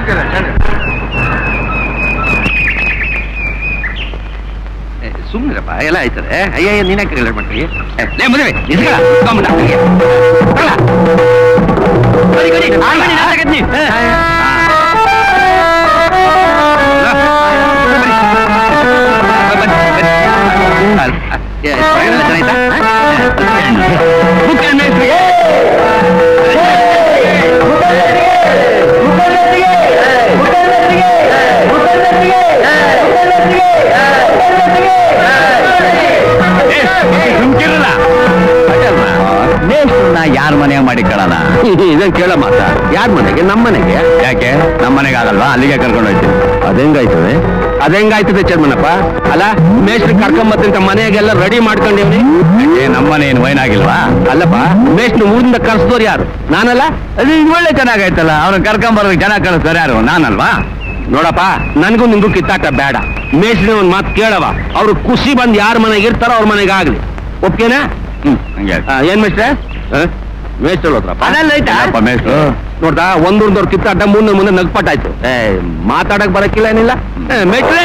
ಸುಮ್ಮನಿರಪ್ಪ ಎಲ್ಲ ಆಯ್ತದೆ ಅಯ್ಯ ನೀನೇ ಕೇಳ ಮಾಡ್ತೀವಿ ಲೇ ಮದುವೆ ನಿಸ್ಗಳ ತಗೊಂಬಿಡ ಗಡಿ ಗಡಿ ಆಲ್ರೆಡಿ ನಾನು ತಗದ್ನಿ ಯಾರ ಮನೆಯಾಗ ಮಾಡಿ ಕೇಳಲ್ಲ ಇದನ್ ಕೇಳ ಮಾತ ಯಾರ ಮನೆಗೆ ನಮ್ಮ ಮನೆಗೆ ಯಾಕೆ ನಮ್ಮ ಮನೆಗೆ ಆಗಲ್ವಾ ಅಲ್ಲಿಗೆ ಕರ್ಕೊಂಡು ಹೋಯ್ತೀನಿ ಅದೆಂಗಾಯ್ತದೆ ಅದೆಂಗಾಯ್ತದೆ ಚರ್ಮನಪ್ಪ ಅಲ್ಲ ಮೇಷ್ಟ್ರು ಕರ್ಕೊಂಬತ್ತಂತ ಮನೆಯಾಗೆಲ್ಲ ರೆಡಿ ಮಾಡ್ಕೊಂಡಿವ್ನಿ ಏ ನಮ್ಮನೆ ಏನು ವೈನ್ ಆಗಿಲ್ವಾ ಅಲ್ಲಪ್ಪ ಮೇಷ್ಟ್ರು ಊರಿಂದ ಕರ್ಸಿದವ್ರು ಯಾರು ನಾನಲ್ಲ ಅದು ಇದು ಒಳ್ಳೆ ಚೆನ್ನಾಗೈತಲ್ಲ ಅವ್ರನ್ನ ಕರ್ಕೊಂಬರೋದಕ್ಕೆ ಚೆನ್ನಾಗಿ ಕಳಿಸ್ತಾರೆ ಯಾರು ನಾನಲ್ವಾ ನೋಡಪ್ಪ ನನ್ಗೂ ನಿಂಗೂ ಕಿತ್ತಾಟ ಬೇಡ ಮೇಷ್ಟ್ರಿ ಒಂದ್ ಮಾತು ಕೇಳವ ಅವ್ರು ಖುಷಿ ಬಂದ್ ಯಾರ ಮನೆಗೆ ಇರ್ತಾರೋ ಅವ್ರ ಮನೆಗೆ ಆಗ್ಲಿ ಒಪ್ಕೆನಾ ಹ್ಮ್ ಹಂಗೆ ಆಯ್ತು. ಆ, ಏನ್ ಮೇಷ್ಟ್ರೆ ಮೇಷ್ಟ್ರು ಹೋದ್ರಪ್ಪ ಅದೆಲ್ಲ ಐತಾ? ಇಲ್ಲಪ್ಪ ಮೇಷ್ಟ್ರು. ನೋಡ್ದಾ ಒಂದೊಂದವ್ರ ಕಿತ್ತಾಟ ಮುಂದೆ ಮುಂದೆ ನಗ್ಪಟ್ಟಾಯ್ತು ಏ ಮಾತಾಡಕ್ ಬರಕ್ಕಿಲ್ಲ ಏನಿಲ್ಲ ಏ, ಮೇಷ್ಟ್ರೆ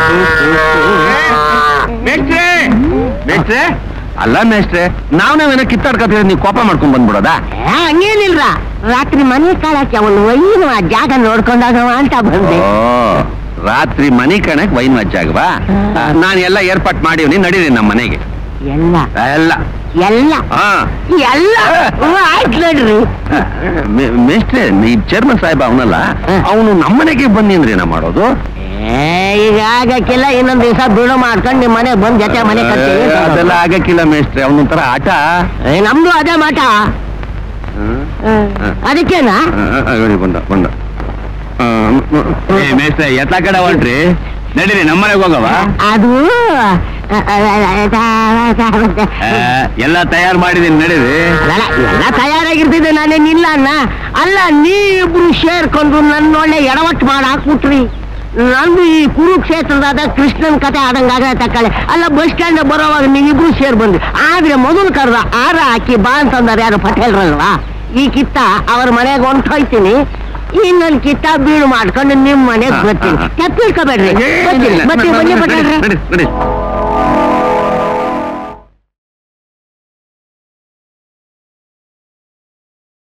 ಮೇಷ್ಟ್ರೆ ಮೇಷ್ಟ್ರೆ ಅಲ್ಲ ಮೇಷ್ಟ್ರೆ ನಾವ್ ನಾವೇನೋ ಕಿತ್ತಾಡ್ಕತ್ತಿದ್ರೆ ನೀವು ಕೋಪ ಮಾಡ್ಕೊಂಡ್ ಬಂದ್ಬಿಡೋದಾ ಹಂಗೇನಿಲ್ರ ರಾತ್ರಿ ಮನೆ ಕಾಲಕ್ಕೆ ಅವನು ಒಯ್ಯುವ ಜಾಗ ನೋಡ್ಕೊಂಡಾಗ ಅಂತ ಬಂದೆ ಓ ರಾತ್ರಿ ಮನಿ ಕಣಕ್ ವೈನ್ ಮಜ್ಜಾಗವಾ ನಾನು ಎಲ್ಲ ಏರ್ಪಾಟ್ ಮಾಡೀವ್ನಿ ನಡೀರಿ ನಮ್ಮ ಮನೆಗೆ ಎಲ್ಲ ಎಲ್ಲ ಎಲ್ಲ ಹಾ ಎಲ್ಲ ಹ್ಞೂ, ಆಯ್ತು ನೋಡ್ರಿ ಮೇ- ಮೇಷ್ಟ್ರೆ ಈ ಚೇರ್ಮನ್ ಸಾಹೇಬ ಅವನಲ್ಲ ಅವನು ನಮ್ಮನೆಗೆ ಬಂದಿನ್ರಿ ನಾ ಮಾಡೋದು ಏ, ಈಗ ಆಗಕ್ಕಿಲ್ಲ ಇನ್ನೊಂದ್ ದಿವಸ ಬಿಡು ಮಾಡ್ಕೊಂಡು ನಿಮ್ ಮನೆಗ್ ಬಂದ್ ಜೊತೆ ಮನೆ ಕಟ್ತೀವಿ ಏ, ಅದೆಲ್ಲ ಆಗಕ್ಕಿಲ್ಲ ಮೇಷ್ಟ್ರೆ ಅವನೊಂಥರ ಆಟ ಏ, ನಮ್ದು ಅದೇ ಮಾಟ ಹ್ಮ್. ಅದಕ್ಕೇನಾ ಆ, ಆ, ನೋಡಿ, ಬಂದ ಬಂದ ಆ, ಮ್, ಮ್, ಏ ಮೇಸ್ತ್ರೆ ಎತ್ತ ಕಡೆ ಹೊಂಟ್ರಿ ನಡೀರಿ ನಮ್ಮನೆಗೆ ಹೋಗವ ಅದು ಎಲ್ಲ ತಯಾರು ಮಾಡಿದೀನಿ ನಡೀರಿ ಅಲ್ಲ, ಎಲ್ಲ ತಯಾರಾಗಿರ್ತಿದ್ದೆ ನಾನೇನಿಲ್ಲ ಅಣ್ಣ ಅಲ್ಲ ನೀವಿಬ್ರು ಸೇರ್ಕೊಂಡು ನನ್ನೊಳ್ಳೆ ಎಡವಟ್ಟು ಮಾಡಿ ಹಾಕ್ಬಿಟ್ರಿ ನಂದು ಈ ಕುರುಕ್ಷೇತ್ರದಾದ ಕೃಷ್ಣನ್ ಕತೆ ಆದಂಗಾಗ ತಕ್ಕಳೆ ಅಲ್ಲ ಬಸ್ ಸ್ಟ್ಯಾಂಡ್ ಬರೋವಾಗ ನೀವಿಬ್ರು ಸೇರ್ ಬಂದ್ರಿ ಆದ್ರೆ ಮೊದಲು ಕರೆದ ಆರ ಹಾಕಿ ಬಾ ಅಂತಂದಾರೆ ಯಾರು ಪಟೇಲ್ರಲ್ವಾ ಈ ಕಿತ್ತ ಅವ್ರ ಮನೆಗೆ ಹೊಂಟೋಯ್ತೀನಿ ಇನ್ನೊಂದು ಕಿತ್ತ ಬೀಳು ಮಾಡ್ಕೊಂಡು ನಿಮ್ ಮನೆಗೆ ಬರ್ತೀನಿ ತಪ್ಪಿಳ್ಕೊಬೇಡ್ರಿ ಬರ್ತೀನಿ ಬರ್ತೀನಿ ಬನ್ನಿ ಪಟೇಲ್ರೆ ನಡಿ ನಡಿ